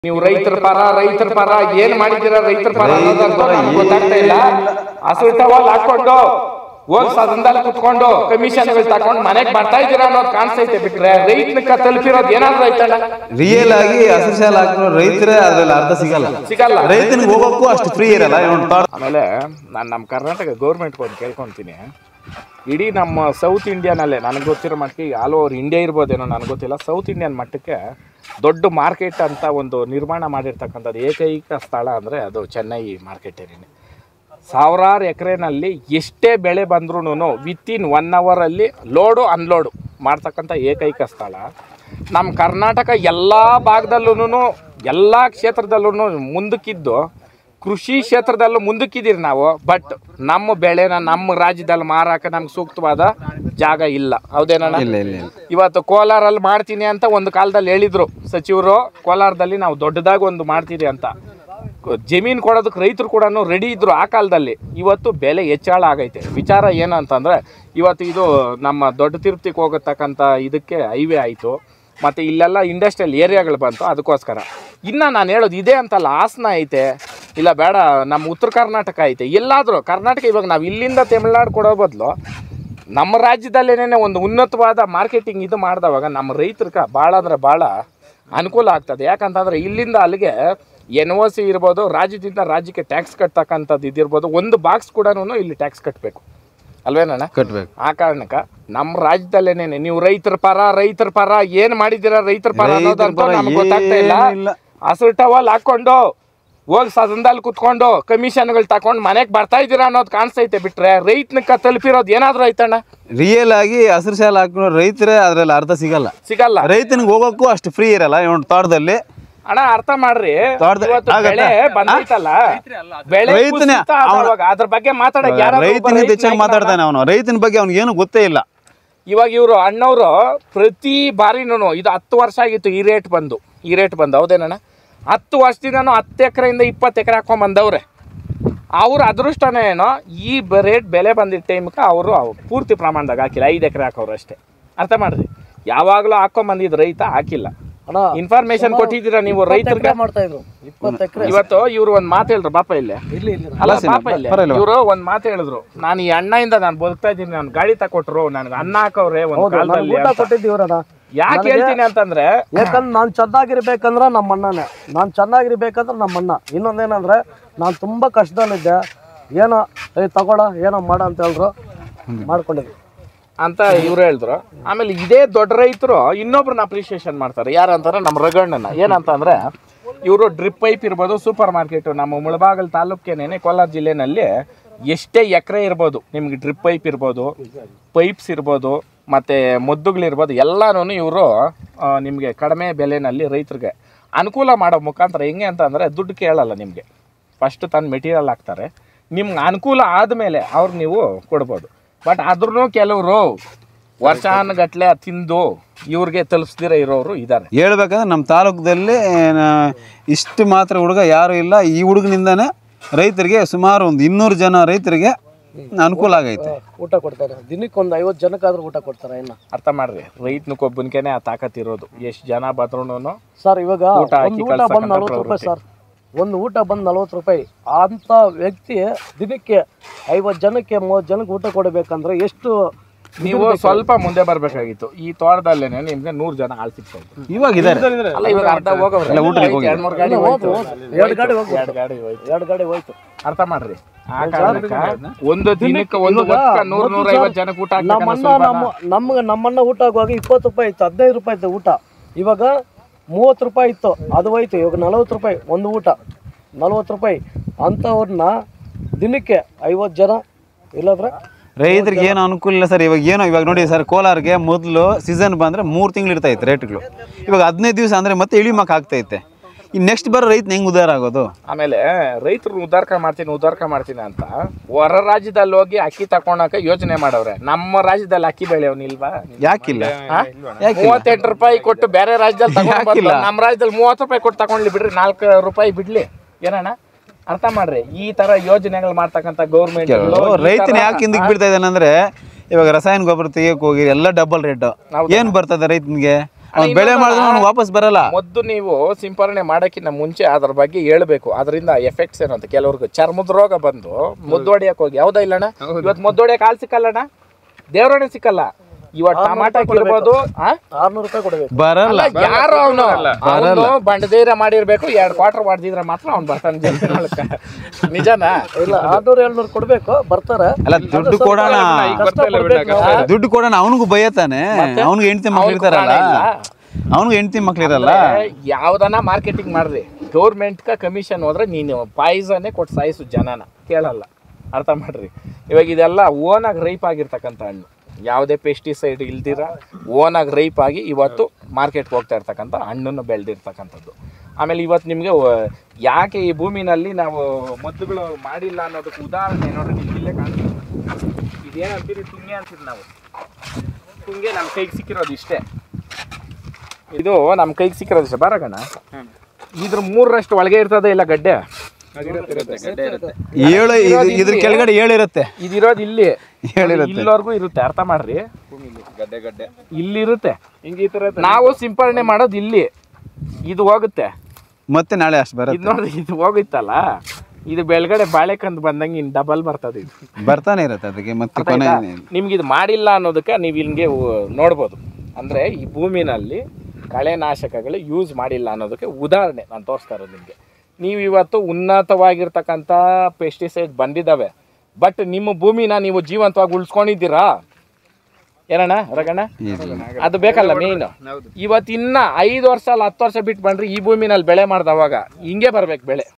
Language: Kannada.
ನೀವು ರೈತರ ಪರ ರೈತರ ಪರ ಏನ್ ಮಾಡಿದ್ದೀರಾ ರೈತರ ಪರ ಅನ್ನೋದಂತೂ ನಮ್ಗೆ ಗೊತ್ತಾಗ್ತಾ ಇಲ್ಲ ಹಸಿರು ಟವಲ್ ಹಾಕೊಂಡು ಹೋಗ್ ಸದನದಲ್ಲಿ ಕುತ್ಕೊಂಡು ಕಮಿಷನ್ಗಳು ತಕೊಂಡು ಮನೆಗ್ ಬರ್ತಾ ಇದ್ದೀರಾ ಅನ್ನೋದು ಕಾಣಿಸ್ತೈತೆ ಬಿಟ್ರೆ ರೈತನಕ್ಕ ತಲುಪಿರೋದು ಏನಾದ್ರು ಐತಲ್ಲ ರಿಯಲ್ ಆಗಿ ಹಸಿರು ಶಾಲೆ ಹಾಕಿರೋ ರೈತರೇ ಅದ್ರಲ್ಲಿ ಅರ್ಧ ಸಿಗಲ್ಲ ಸಿಗಲ್ಲ ರೈತನಿಗೆ ಹೋಗೋಕ್ಕೂ ಅಷ್ಟು ಫ್ರೀ ಇರಲ್ಲ ಇವ್ನು ತೋಟ ಆಮೇಲೆ ನಾನು ನಮ್ಮ ಕರ್ನಾಟಕ ಗೌರ್ಮೆಂಟ್ ಒಂದು ಕೇಳ್ಕೊಂತೀನಿ ಇಡೀ ನಮ್ಮ ಸೌತ್ ಇಂಡಿಯಾನಲ್ಲೇ ನನಗೆ ಗೊತ್ತಿರೋ ಮಟ್ಟಿಗೆ ಆಲ್ ಓವರ್ ಇಂಡಿಯಾ ಇರ್ಬೋದೇನೋ ನನಗೆ ಗೊತ್ತಿಲ್ಲ ಸೌತ್ ಇಂಡಿಯನ್ ಮಟ್ಟಕ್ಕೆ ದೊಡ್ಡ ಮಾರ್ಕೆಟ್ ಅಂತ ಒಂದು ನಿರ್ಮಾಣ ಮಾಡಿರ್ತಕ್ಕಂಥದ್ದು ಏಕೈಕ ಸ್ಥಳ ಅಂದರೆ ಅದು ಚೆನ್ನೈ ಮಾರ್ಕೆಟೇರಿನೇ ಸಾವಿರಾರು ಎಕರೆನಲ್ಲಿ ಎಷ್ಟೇ ಬೆಳೆ ಬಂದ್ರೂ ವಿತಿನ್ ಒನ್ ಅವರಲ್ಲಿ ಲೋಡು ಅನ್ಲೋಡು ಮಾಡ್ತಕ್ಕಂಥ ಏಕೈಕ ಸ್ಥಳ ನಮ್ಮ ಕರ್ನಾಟಕ ಎಲ್ಲ ಭಾಗದಲ್ಲೂ ಎಲ್ಲ ಕ್ಷೇತ್ರದಲ್ಲೂ ಮುಂದಕ್ಕಿದ್ದು ಕೃಷಿ ಕ್ಷೇತ್ರದಲ್ಲೂ ಮುಂದಕ್ಕಿದ್ದೀರಿ ನಾವು ಬಟ್ ನಮ್ಮ ಬೆಳೆನ ನಮ್ಮ ರಾಜ್ಯದಲ್ಲಿ ಮಾರಾಕ ನಮ್ಗೆ ಸೂಕ್ತವಾದ ಜಾಗ ಇಲ್ಲ ಹೌದೇನಣ್ಣ ಇಲ್ಲ ಇಲ್ಲ ಇಲ್ಲ ಇವತ್ತು ಕೋಲಾರಲ್ಲಿ ಮಾಡ್ತೀನಿ ಅಂತ ಒಂದು ಕಾಲದಲ್ಲಿ ಹೇಳಿದ್ರು ಸಚಿವರು ಕೋಲಾರದಲ್ಲಿ ನಾವು ದೊಡ್ಡದಾಗಿ ಒಂದು ಮಾಡ್ತೀರಿ ಅಂತ ಜಮೀನು ಕೊಡೋದಕ್ಕೆ ರೈತರು ಕೂಡ ರೆಡಿ ಇದ್ರು ಆ ಕಾಲದಲ್ಲಿ ಇವತ್ತು ಬೆಲೆ ಹೆಚ್ಚಳ ಆಗೈತೆ ವಿಚಾರ ಏನು ಅಂತಂದರೆ ಇವತ್ತು ಇದು ನಮ್ಮ ದೊಡ್ಡ ತಿರುಪತಿಗೆ ಹೋಗತಕ್ಕಂಥ ಇದಕ್ಕೆ ಹೈವೇ ಆಯಿತು ಮತ್ತು ಇಲ್ಲೆಲ್ಲ ಇಂಡಸ್ಟ್ರಿಯಲ್ ಏರಿಯಾಗಳು ಬಂತು ಅದಕ್ಕೋಸ್ಕರ ಇನ್ನು ನಾನು ಹೇಳೋದು ಇದೆ ಅಂತಲ್ಲ ಹಾಸನ ಐತೆ ಇಲ್ಲ ಬೇಡ ನಮ್ಮ ಉತ್ತರ ಕರ್ನಾಟಕ ಐತೆ ಎಲ್ಲಾದರೂ ಕರ್ನಾಟಕ ಇವಾಗ ನಾವು ಇಲ್ಲಿಂದ ತಮಿಳ್ನಾಡು ಕೊಡೋ ಬದಲು ನಮ್ಮ ರಾಜ್ಯದಲ್ಲೇನೆ ಒಂದು ಉನ್ನತವಾದ ಮಾರ್ಕೆಟಿಂಗ್ ಇದು ಮಾಡಿದವಾಗ ನಮ್ಮ ರೈತರಿಗೆ ಭಾಳ ಅಂದರೆ ಭಾಳ ಅನುಕೂಲ ಆಗ್ತದೆ ಯಾಕಂತಂದರೆ ಇಲ್ಲಿಂದ ಅಲ್ಲಿಗೆ ಎನ್ ಒ ಸಿ ಇರ್ಬೋದು ರಾಜ್ಯದಿಂದ ರಾಜ್ಯಕ್ಕೆ ಟ್ಯಾಕ್ಸ್ ಕಟ್ತಕ್ಕಂಥದ್ದು ಇದಿರ್ಬೋದು ಒಂದು ಬಾಕ್ಸ್ ಕೂಡ ಇಲ್ಲಿ ಟ್ಯಾಕ್ಸ್ ಕಟ್ಟಬೇಕು ಅಲ್ವೇನಣ್ಣ ಕಟ್ಬೇಕು ಆ ಕಾರಣಕ್ಕೆ ನಮ್ಮ ರಾಜ್ಯದಲ್ಲೇನೆ ನೀವು ರೈತರ ಪರ ರೈತರ ಪರ ಏನು ಮಾಡಿದ್ದೀರಾ ರೈತರ ಪರ ರೈತರ ಅನ್ನೋದಂತೂ ಪರ ನಮ್ಗೆ ಗೊತ್ತಾಗ್ತಾ ಇಲ್ಲ ಏನೂ ಇಲ್ಲ. ಹಸಿರು ಟವಲ್ ಹಾಕೊಂಡು ಹೋಗಿ ಸದನದಲ್ಲಿ ಕುತ್ಕೊಂಡು ಕಮಿಷನ್ಗಳು ತಕೊಂಡು ಮನೆಗೆ ಬರ್ತಾ ಇದ್ದೀರಾ ಅನ್ನೋದು ಕಾಣಿಸ್ತೈತೆ ಬಿಟ್ರೆ ರೈತನಕ್ಕ ತಲುಪಿರೋದು ಏನಾದರೂ ಐತಣ್ಣ ರಿಯಲ್ ಆಗಿ ಹಸಿರು ಶಾಲೆ ಹಾಕಿರೋ ರೈತರೇ ಅದ್ರಲ್ಲಿ ಅರ್ಧ ಸಿಗಲ್ಲ ಸಿಗಲ್ಲ ರೈತನಿಗೆ ಹೋಗೋಕ್ಕೂ ಅಷ್ಟು ಫ್ರೀ ಇರಲ್ಲ ಇವನು ತೋಟದಲ್ಲಿ ಅಣ್ಣ ಅರ್ಥ ಮಾಡ್ರಿ ತೋಟದ- ಇವತ್ತು ಆಗತ್ತಾ? ಬೆಳೆ ಬಂದೈತಲ್ಲ ಬೆಳೆ ರೈತನೇ ಕುಸಿತ ಆದವಾಗ ಅದ್ರ ಬಗ್ಗೆ ಮಾತಾಡಕ್ ಯಾರಾದ್ರೂ ಒಬ್ಬ ರೈತನಿಗೆ ರೈತ ಹೆಚ್ಚಾಗಿ ನಾಯಕರನ್ನ- ಮಾತಾಡ್ತಾನೆ ಅವನು ರೈತನ ಬಗ್ಗೆ ಅವ್ನಿಗೆ ಏನು ಗೊತ್ತೇ ಇಲ್ಲ ಇವಾಗ ಇವರು ಅಣ್ಣವರು ಪ್ರತಿ ಬಾರಿನೂ ಇದು ಹತ್ತು ವರ್ಷ ಆಗಿತ್ತು ಈ ರೇಟ್ ಬಂದು ಈ ರೇಟ್ ಬಂದು ಹೌದೇನಣ್ಣ ಹತ್ತು ವರ್ಷದಿಂದನೂ ಹತ್ತು ಎಕರೆಯಿಂದ ಇಪ್ಪತ್ತು ಎಕರೆ ಹಾಕೊಂಡ್ ಬಂದವ್ರೆ ಅವ್ರ ಅದೃಷ್ಟನೇ ಏನೋ ಈ ರೇಟ್ ಬೆಲೆ ಬಂದಿದ್ದ ಟೈಮ್ಗೆ ಅವರು ಪೂರ್ತಿ ಪ್ರಮಾಣದಾಗ ಹಾಕಿಲ್ಲ ಐದು ಎಕರೆ ಹಾಕೋರು ಅಷ್ಟೇ ಅರ್ಥ ಮಾಡ್ರಿ ಯಾವಾಗಲೂ ಹಾಕೊಂಡ್ ರೈತ ಹಾಕಿಲ್ಲ ಅಣ್ಣ ಇನ್ಫಾರ್ಮೇಶನ್ ಕೊಟ್ಟಿದ್ದೀರಾ ನೀವು ರೈತರಿಗೆ ಎಕರೆ ಮಾಡ್ತಾ ಇದ್ರು ಇಪ್ಪತ್ತು ಎಕರೆ ಇವತ್ತು ಇವ್ರು ಒಂದ್ ಮಾತು ಹೇಳಿದ್ರು ಬಾಪ ಇಲ್ಲಿ ಇಲ್ಲಿ ಇಲ್ಲಿ ಅಲ್ಲ ಸೀನಾ, ಪಾಪ ಇಲ್ಲ ಪರವಾಗಿಲ್ಲ. ಇವರು ಒಂದ್ ಮಾತು ಹೇಳಿದ್ರು ನಾನು ಈ ಅಣ್ಣಯಿಂದ ನಾನು ಬದುಕ್ತಾ ಇದ್ದೀನಿ ನಾನು ಗಾಡಿ ತಕೊಟ್ರು ನನ್ಗೆ ಅನ್ನ ಹಾಕವ್ರೆ ಒಂದ್ ಹೌದು ನಾನು ಕಾಲದಲ್ಲಿ ಊಟ ಕೊಟ್ಟಿದ್ದೀವ್ರಣ್ಣ ಯಾಕೆ ಹೇಳ್ತೀನಿ ಅಂತಂದ್ರೆ ಯಾಕಂದ್ರೆ ನಾನು ಚೆನ್ನಾಗಿರ್ಬೇಕಂದ್ರೆ ನಮ್ಮ ಅಣ್ಣನೇ ನಾನು ಚೆನ್ನಾಗಿರ್ಬೇಕಂದ್ರೆ ನಮ್ಮ ಅಣ್ಣ ಇನ್ನೊಂದೇನಂದ್ರೆ ನಾನು ತುಂಬಾ ಕಷ್ಟದಲ್ಲಿದ್ದೆ ಏನೋ ಏ ತಗೊಳ ಏನೋ ಮಾಡ ಅಂತ ಹೇಳಿದ್ರು ಮಾಡ್ಕೊಂಡಿದ್ವಿ ಅಂತ ಇವ್ರು ಹೇಳಿದ್ರು ಆಮೇಲೆ ಇದೇ ದೊಡ್ಡ ರೈತರು ಇನ್ನೊಬ್ರನ್ನ ಅಪ್ರಿಷಿಯೇಷನ್ ಮಾಡ್ತಾರೆ ಯಾರಂತಾರೆ ನಮ್ಮ ರಗಣ್ಣನ ಏನಂತಂದ್ರೆ ಇವರು ಡ್ರಿಪ್ ಪೈಪ್ ಇರ್ಬೋದು ಸೂಪರ್ ಮಾರ್ಕೆಟ್ ನಮ್ಮ ಮುಳಬಾಗಲ್ ತಾಲೂಕೇನೇನೆ ಕೋಲಾರ ಜಿಲ್ಲೆನಲ್ಲಿ ಎಷ್ಟೇ ಎಕರೆ ಇರ್ಬೋದು ನಿಮ್ಗೆ ಡ್ರಿಪ್ ಪೈಪ್ ಇರ್ಬೋದು ಪೈಪ್ಸ್ ಇರ್ಬೋದು ಮತ್ತು ಮದ್ದುಗಳಿರ್ಬೋದು ಎಲ್ಲನೂ ಇವರು ನಿಮಗೆ ಕಡಿಮೆ ಬೆಲೆನಲ್ಲಿ ರೈತರಿಗೆ ಅನುಕೂಲ ಮಾಡೋ ಮುಖಾಂತರ ಹೆಂಗೆ ಅಂತಂದರೆ ದುಡ್ಡು ಕೇಳಲ್ಲ ನಿಮಗೆ ಫಸ್ಟ್ ತಂದು ಮೆಟೀರಿಯಲ್ ಹಾಕ್ತಾರೆ ನಿಮ್ಗೆ ಅನುಕೂಲ ಆದಮೇಲೆ ಅವ್ರು ನೀವು ಕೊಡ್ಬೋದು ಬಟ್ ಆದ್ರೂ ಕೆಲವರು ವರ್ಷಾನುಗಟ್ಲೆ ತಿಂದು ಇವ್ರಿಗೆ ತಲುಪಿಸ್ದಿರ ಇರೋರು ಇದ್ದಾರೆ ಹೇಳ್ಬೇಕಂದ್ರೆ ನಮ್ಮ ತಾಲೂಕದಲ್ಲಿ ನಾ- ಇಷ್ಟು ಮಾತ್ರ ಹುಡುಗ ಯಾರು ಇಲ್ಲ ಈ ಹುಡುಗನಿಂದಾನೆ ರೈತರಿಗೆ ಸುಮಾರು ಒಂದು ಇನ್ನೂರು ಜನ ರೈತರಿಗೆ ಅನುಕೂಲ ಆಗೈತೆ ಊಟ ಕೊಡ್ತಾರೆ ದಿನಕ್ಕೆ ಒಂದು ಐವತ್ತು ಜನಕ್ಕಾದ್ರೂ ಊಟ ಕೊಡ್ತಾರೆ ಇನ್ನ ಅರ್ಥ ಮಾಡ್ರಿ ರೈತನಕ್ಕೊಬ್ಬನಿಗೆನೆ ಆ ತಾಕತ್ ಇರೋದು ಎಷ್ಟು ಜನ ಬಂದ್ರೂ ಸರ್ ಇವಾಗ ಊಟ ಹಾಕಿ ಒಂದು ಊಟ ಬಂದು ಕಳ್ಸಕ್ಕಂಥ ನಲ್ವತ್ತು ರೂಪಾಯಿ ಪ್ರವೃತ್ತಿ. ಸರ್ ಒಂದು ಊಟ ಬಂದು ನಲ್ವತ್ತು ರೂಪಾಯಿ ಅಂತ ವ್ಯಕ್ತಿ ದಿನಕ್ಕೆ ಐವತ್ತು ಜನಕ್ಕೆ ಮೂವತ್ತು ಜನಕ್ಕೆ ಊಟ ಕೊಡಬೇಕಂದ್ರೆ ಎಷ್ಟು ನೀವು ಸ್ವಲ್ಪ ಮುಂದೆ ಬರ್ಬೇಕಾಗಿತ್ತು ಈ ತೋಟದಲ್ಲೇನೆ ನಿಮ್ಗೆ ನೂರು ಜನ ಆಳ್ ಸಿಗ್ತಾಯಿತ್ತು ಇವಾಗ ಇದ್ದಾರೆ ಅಲ್ಲ ಇವಾಗ ಅರ್ಧ ಹೋಗವ್ರೆ ಎಲ್ಲ ಊಟಕ್ಕೆ ಹೋಗಿ. ಎರಡು ಮೂರು ಗಾಡಿ ಹೋಯ್ತು, ಹೋಯ್ತು. ಹೋಯ್ತು. ಎರಡು ಗಾಡಿ ಹೋಗ್ಬಿಡ್ತು. ಎರಡು ಗಾಡಿ ಹೋಯ್ತು ಎರಡು ಗಾಡಿ ಹೋಯ್ತು ಅರ್ಥ ಮಾಡ್ರಿ ಆ ಕಾರಣಕ್ಕ ಒಂದು ದಿನಕ್ಕೆ ಒಂದು ಇವಾಗ ಹೊತ್ತ ನೂರ್ ಮೊದ್ಲು ನೂರ ಸರ್ ಐವತ್ತು ಜನಕ್ಕೆ ಊಟ ನಮ್ಮನ್ನ ಹಾಕ್ಬೇಕನ್ನೋ ನಮ್ಮ ಸುಲಭನಾ? ನಮ್ಗೆ ನಮ್ಮನ್ನ ಊಟ ಆಗುವಾಗ ಇಪ್ಪತ್ತು ರೂಪಾಯಿ ಇತ್ತು ಹದಿನೈದು ರೂಪಾಯಿ ಇತ್ತು ಊಟ ಇವಾಗ ಮೂವತ್ತು ರೂಪಾಯಿ ಇತ್ತು ಅದು ಹೋಯ್ತು ಇವಾಗ ನಲವತ್ತು ರೂಪಾಯಿ ಒಂದು ಊಟ ನಲ್ವತ್ತು ರೂಪಾಯಿ ಅಂಥವ್ರನ್ನ ದಿನಕ್ಕೆ ಐವತ್ತು ಜನ ಇಲ್ಲಾಂದ್ರೆ ರೈತರಿಗೆ ಏನು ಅನುಕೂಲ ಇಲ್ಲ ಸರ್ ಇವಾಗ ಏನೋ ಇವಾಗ ನೋಡಿ ಸರ್ ಕೋಲಾರ್ಗೆ ಮೊದಲು ಸೀಸನ್ ಬಂದರೆ ಮೂರು ತಿಂಗಳು ಇರ್ತಾ ಇತ್ತು ರೇಟ್ಗಳು ಇವಾಗ ಹದಿನೈದು ದಿವಸ ಅಂದರೆ ಮತ್ತೆ ಇಳಿಮಕ್ಕ ಆಗ್ತೈತೆ ಈ ನೆಕ್ಸ್ಟ್ ಬರೋ ರೈತನ ಹೆಂಗೆ ಉದಾರ ಆಗೋದು ಆಮೇಲೆ ರೈತರು ಉದಾರ್ಕ ಮಾಡ್ತೀನಿ ಉದಾರ್ಕ ಮಾಡ್ತೀನಿ ಅಂತ ಹೊರ ರಾಜ್ಯದಲ್ಲಿ ಹೋಗಿ ಅಕ್ಕಿ ತಕೊಂಡಾಕ ಯೋಚನೆ ಮಾಡವ್ರೆ ನಮ್ಮ ರಾಜ್ಯದಲ್ಲಿ ಅಕ್ಕಿ ಬೆಳೆಯವನಿಲ್ವಾ ಯಾಕಿಲ್ಲ ಮೂವತ್ತೆಂಟು ರೂಪಾಯಿ ಕೊಟ್ಟು ಬೇರೆ ರಾಜ್ಯದಲ್ಲಿ ತಗೊಂಡ್ ಯಾಕಿಲ್ಲ? ಬಂದು ನಮ್ಮ ರಾಜ್ಯದಲ್ಲಿ ಮೂವತ್ತು ರೂಪಾಯಿ ಕೊಟ್ಟು ತಗೊಂಡ್ಲಿ ಬಿಡ್ರಿ ನಾಲ್ಕು ರೂಪಾಯಿ ಬಿಡ್ಲಿ ಏನಣ್ಣ ಅರ್ಥ ಮಾಡ್ರಿ ಈ ತರ ಯೋಜನೆಗಳು ಮಾಡ್ತಕ್ಕಂಥ ಗೌರ್ಮೆಂಟ್ ರೈತನ ಯಾಕೆ ಹಿಂದಕ್ಕೆ ಬೀಳ್ತಾ ಇದ್ದಾನೆ ಅಂದರೆ ಇವಾಗ ರಸಾಯನ ಗೊಬ್ಬರ ತೆಗಿಯಕ್ಕೆ ಹೋಗಿ ಎಲ್ಲ ಡಬಲ್ ರೇಟು ಹೌದು. ಏನು ಬರ್ತದೆ ರೈತನಿಗೆ ಅವ್ನು ಬೆಳೆ ಮಾಡಿದ್ರೆ ಅವ್ನು ವಾಪಸ್ ಬರಲ್ಲ ಮೊದಲು ನೀವು ಸಿಂಪರಣೆ ಮಾಡೋಕ್ಕಿಂತ ಮುಂಚೆ ಅದ್ರ ಬಗ್ಗೆ ಹೇಳ್ಬೇಕು ಅದರಿಂದ ಎಫೆಕ್ಟ್ಸ್ ಏನು ಅಂತ ಕೆಲವ್ರಿಗೆ ಚರ್ಮದ ರೋಗ ಬಂದು ಮುದ್ದು ಹೊಡಿಯಕ್ಕೆ ಹೋಗಿ ಯಾವುದೋ ಇಲ್ಲಣ್ಣ ಇವತ್ತು ಮುದ್ದು ಹೊಡಿಯಕ್ಕೆ ಹಾಲು ಸಿಕ್ಕಲ್ಲಣ್ಣ ದೇವ್ರಣ್ಣೆ ಸಿಕ್ಕಲ್ಲ ಇವತ್ತು ಟಮಾಟ ಇರ್ಬೋದು ಆ? ಆರ್ನೂರು ರೂಪಾಯಿ ಕೊಡಬೇಕು ಬರಲ್ಲ ಅಲ್ಲ, ಯಾರು ಅವನು ಅವನು ಬಂಡಧೈರ್ಯ ಮಾಡಿರ್ಬೇಕು ಎರಡು ಕ್ವಾರ್ಟರ್ ಮಾಡಿದ್ರೆ ಮಾತ್ರ ಅವ್ನು ಬರ್ತಾನೆ ಜನಗಳಕ್ಕೆ. ನಿಜನಾ ಇಲ್ಲ ಆರ್ನೂರು ಏಳ್ನೂರು ಕೊಡಬೇಕು ಬರ್ತಾರೆ ಅಲ್ಲ ದುಡ್ಡು ಕೊಡೋಣ ಕಷ್ಟ ಪಡ್ಬೇಕು ನಾವು. ದುಡ್ಡು ಕೊಡೋಣ ಅವನಿಗೂ ಬೈಯತಾನೆ ಅವನಿಗೆ ಹೆಂಡತಿ ಮಕ್ಳು ಇರ್ತಾರಲ್ಲ ಪ್ರಾಣ ಇಲ್ಲ. ಅವನಿಗೆ ಹೆಂಡತಿ ಮಕ್ಳು ಇರಲ್ಲ ಯಾವ್ದನ ಮಾರ್ಕೆಟಿಂಗ್ ಮಾಡ್ರಿ ಗೌರ್ಮೆಂಟ್ಗ ಕಮಿಷನ್ ಹೋದ್ರೆ ನೀನು ಪಾಯ್ಸನ್ನೇ ಕೊಟ್ಟು ಸಾಯಿಸು ಜನನ ಕೇಳಲ್ಲ ಅರ್ಥ ಮಾಡ್ರಿ ಇವಾಗ ಇದೆಲ್ಲ ಓನಾಗಿ ರೈಪ್ ಆಗಿರ್ತಕ್ಕಂಥ ಹಣ್ಣು ಯಾವುದೇ ಪೆಸ್ಟಿಸೈಡ್ ಇಲ್ದಿರ ಓನಾಗಿ ರೈಪ್ ಆಗಿ ಇವತ್ತು ಮಾರ್ಕೆಟ್ಗೆ ಹೋಗ್ತಾ ಇರ್ತಕ್ಕಂಥ ಹಣ್ಣನ್ನು ಬೆಳೆದಿರ್ತಕ್ಕಂಥದ್ದು ಆಮೇಲೆ ಇವತ್ತು ನಿಮಗೆ ಯಾಕೆ ಈ ಭೂಮಿನಲ್ಲಿ ನಾವು ಮದ್ದುಗಳು ಮಾಡಿಲ್ಲ ಅನ್ನೋದಕ್ಕೆ ಉದಾಹರಣೆ ನೋಡ್ರಿ ನಿಮ್ಗೆ ಇಲ್ಲೇ ಕಾಣ್ತೀವಿ ಇದೇನಂತೀರಿ ತುಂಗೆ ಅಂತೀರಿ ನಾವು ತುಂಗೆ ನಮ್ಮ ಕೈಗೆ ಸಿಕ್ಕಿರೋದು ಇಷ್ಟೇ ಇದು ನಮ್ಮ ಕೈಗೆ ಸಿಕ್ಕಿರೋದು ಇಷ್ಟೇ ಬರಗಣ ಇದ್ರ ಮೂರರಷ್ಟು ಒಳಗೆ ಇರ್ತದೆ ಇಲ್ಲ ಗಡ್ಡೆ ಏಳು ಇದು- ಇದ್ರ ಕೆಳಗಡೆ ಏಳಿರುತ್ತೆ ಇದಿರೋದು ಇಲ್ಲಿ ಹೇಳಿರುತ್ತೆ. ಇಲ್ಲಿವರೆಗೂ ಇರುತ್ತೆ ಅರ್ಥ ಮಾಡ್ರಿ ಗಡ್ಡೆ ಗಡ್ಡೆ ಇಲ್ಲಿರುತ್ತೆ ನಾವು ಸಿಂಪರಣೆ ಮಾಡೋದು ಇಲ್ಲಿ ಇದು ಹೋಗುತ್ತೆ ಮತ್ತೆ ನಾಳೆ ಅಷ್ಟು ಇದು ಬರುತ್ತೆ ನೋಡ್ರಿ ಇದು ಹೋಗುತ್ತಲ್ಲ ಇದು ಬೆಳಗಡೆ ಬಾಳೆಕಂದು ಬಂದಂಗೆ ಇನ್ನು ಡಬಲ್ ಬರ್ತದೆ ಇದು ಬರ್ತಾನೆ ಇರುತ್ತೆ ಅದಕ್ಕೆ ಮತ್ತೆ ಅರ್ಥ ಕೊನೆ ಆಯ್ತಾ? ನಿಮ್ಗೆ ಇದು ಮಾಡಿಲ್ಲ ಅನ್ನೋದಕ್ಕೆ ನೀವು ಇಲ್ಲಿಗೆ ನೋಡ್ಬೋದು ಅಂದರೆ ಈ ಭೂಮಿನಲ್ಲಿ ಕಳೆನಾಶಕಗಳು ಯೂಸ್ ಮಾಡಿಲ್ಲ ಅನ್ನೋದಕ್ಕೆ ಉದಾಹರಣೆ ನಾನು ತೋರಿಸ್ತಾ ಇರೋದು ನಿಮಗೆ ನೀವು ಇವತ್ತು ಉನ್ನತವಾಗಿರ್ತಕ್ಕಂಥ ಪೆಸ್ಟಿಸೈಡ್ ಬಂದಿದ್ದಾವೆ ಬಟ್ ನಿಮ್ಮ ಭೂಮಿನ ನೀವು ಜೀವಂತವಾಗಿ ಉಳಿಸ್ಕೊಂಡಿದ್ದೀರಾ ಏನಣ್ಣ ರಗಣ್ಣ ಅದು ಬೇಕಲ್ಲ ಮೇಯ್ನು ಇವತ್ತು ಇನ್ನ ಐದು ವರ್ಷ ಅಲ್ಲ ಹತ್ತು ವರ್ಷ ಬಿಟ್ಟು ಬಂದ್ರಿ ಈ ಭೂಮಿನಲ್ಲಿ ಬೆಳೆ ಮಾಡ್ದವಾಗ ಹಿಂಗೆ ಬರ್ಬೇಕು ಬೆಳೆ